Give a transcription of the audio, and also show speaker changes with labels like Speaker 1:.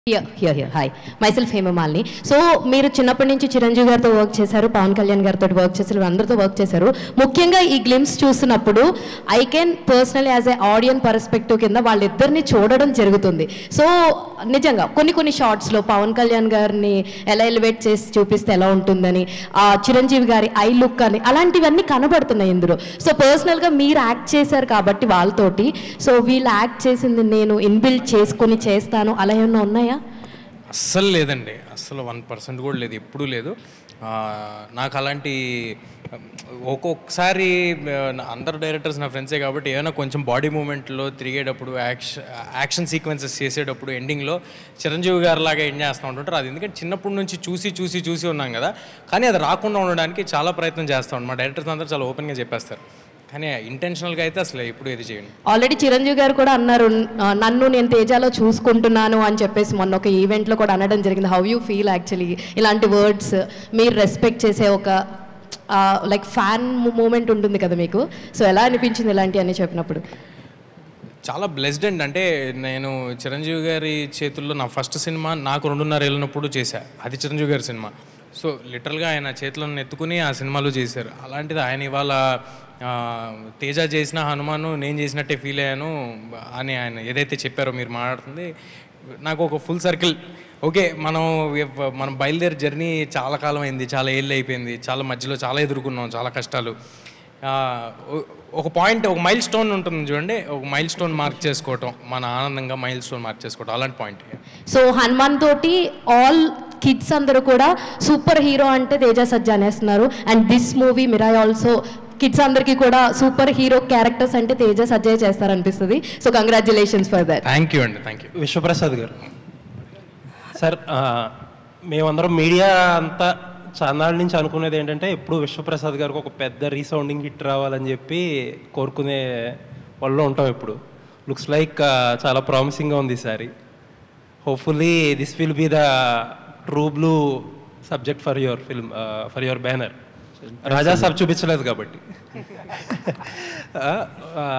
Speaker 1: here here here hi myself Hemamalini so మీరు చిన్నప్పటి నుంచి చిరంజీవి గారితో వర్క్ చేశారు పవన్ కళ్యాణ్ గారితో వర్క్ చేశారు అందరితో వర్క్ చేశారు ముఖ్యంగా ఈ గ్లిమ్స్ చూస్తున్నప్పుడు I can personal as a audience perspective కింద వాళ్ళిద్దరిని చూడడం జరుగుతుంది సో నిజంగా కొన్ని కొన్ని షార్ట్స్లో పవన్ కళ్యాణ్ గారిని ఎలా ఎలివేట్ చేసి చూపిస్తే ఎలా ఉంటుందని ఆ చిరంజీవి గారి ఐ లుక్ అని అలాంటివన్నీ కనబడుతున్నాయి ఇందులో సో పర్సనల్గా మీరు యాక్ట్ చేశారు కాబట్టి వాళ్ళతోటి సో వీళ్ళు యాక్ట్ చేసింది నేను ఇన్బిల్డ్ చేసుకొని చేస్తాను అలా ఏమన్నా ఉన్నాయా
Speaker 2: అస్సలు లేదండి అస్సలు వన్ పర్సెంట్ కూడా లేదు ఎప్పుడూ లేదు ఆ, నాకు అలాంటి ఒక్కొక్కసారి ఆ, నా- అందరు డైరెక్టర్స్ నా ఫ్రెండ్సే కాబట్టి ఏమైనా కొంచెం బాడీ మూమెంట్లో తిరిగేటప్పుడు యాక్షన్ యాక్షన్ సీక్వెన్సెస్ చేసేటప్పుడు ఎండింగ్లో చిరంజీవి గారి లాగా ఎండ్ చేస్తూ ఉంటుంటారు అది ఎందుకంటే చిన్నప్పటి నుంచి చూసి చూసి చూసి ఉన్నాం కదా కానీ అది రాకుండా ఉండడానికి చాలా ప్రయత్నం చేస్తూ ఉంటాం మా డైరెక్టర్స్ అందరూ చాలా ఓపెన్గా చెప్పేస్తారు కానీ ఇంటెన్షనల్గా అయితే అసలు ఎప్పుడు ఏది చేయను
Speaker 1: ఆల్రెడీ చిరంజీవి గారు కూడా అన్నారు "ఆ, నన్ను నేను తేజాలో చూసుకుంటున్నాను అని చెప్పేసి మొన్న ఒక ఈవెంట్లో కూడా అనడం జరిగింది హౌ యూ ఫీల్ యాక్చువల్లీ ఇలాంటి వర్డ్స్ మీరు రెస్పెక్ట్ చేసే ఒక లైక్ ఫ్యాన్ మూమెంట్ ఉంటుంది కదా మీకు సో ఎలా అనిపించింది ఇలాంటి అని చెప్పినప్పుడు
Speaker 2: చాలా బ్లెస్డ్ అండి అంటే నేను చిరంజీవి గారి చేతుల్లో నా ఫస్ట్ సినిమా నాకు రెండున్నర వెళ్ళినప్పుడు చేశా అది చిరంజీవి గారి సినిమా సో లిటరల్గా ఆయన చేతులను ఎత్తుకుని ఆ సినిమాలో చేశారు అలాంటిది ఆయన ఇవాళ ఆ, తేజ చేసిన హనుమాను నేను చేసినట్టే ఫీల్ అయ్యాను అని ఆయన ఏదైతే చెప్పారో మీరు మాట్లాడుతుంది నాకు ఒక ఫుల్ సర్కిల్ ఓకే మనం ఎవ్- మనం బయలుదేరి జర్నీ చాలా కాలం అయింది చాలా ఏళ్ళు అయిపోయింది చాలా మధ్యలో చాలా ఎదుర్కొన్నాం చాలా కష్టాలు ఆ, ఒ- ఒక పాయింట్ ఒక మైల్ స్టోన్ ఉంటుంది చూడండి ఒక మైల్ స్టోన్ మార్క్ చేసుకోవటం మన ఆనందంగా మైల్ స్టోన్ మార్క్ చేసుకోవటం అలాంటి పాయింట్
Speaker 1: సో హనుమాన్ తోటి ఆల్ కిడ్స్ అందరూ కూడా సూపర్ హీరో అంటే తేజ సజ్జా అనేస్తున్నారు and this movie Mirai also kids అందరికీ కూడా సూపర్ హీరో క్యారెక్టర్స్ అంటే తేజ సజ్జయ్ చేస్తారనిపిస్తుంది so congratulations for that
Speaker 2: thank you అండి థ్యాంక్ యూ
Speaker 3: విశ్వప్రసాద్ గారు సార్ ఆ, మేమందరం మీడియా అంతా చాన్నాళ్ళ నుంచి అనుకునేది ఏంటంటే ఎప్పుడు విశ్వప్రసాద్ గారికి ఒక పెద్ద రీసౌండింగ్ హిట్ రావాలని చెప్పి కోరుకునే వాళ్ళు ఉంటాం ఇప్పుడు లుక్స్ లైక్ చాలా ప్రామిసింగ్గా ఉంది ఈసారి hopefully this will be the true blue subject for your film for your banner Raja Saab చూపించలేదు కాబట్టి ఆ, ఆ,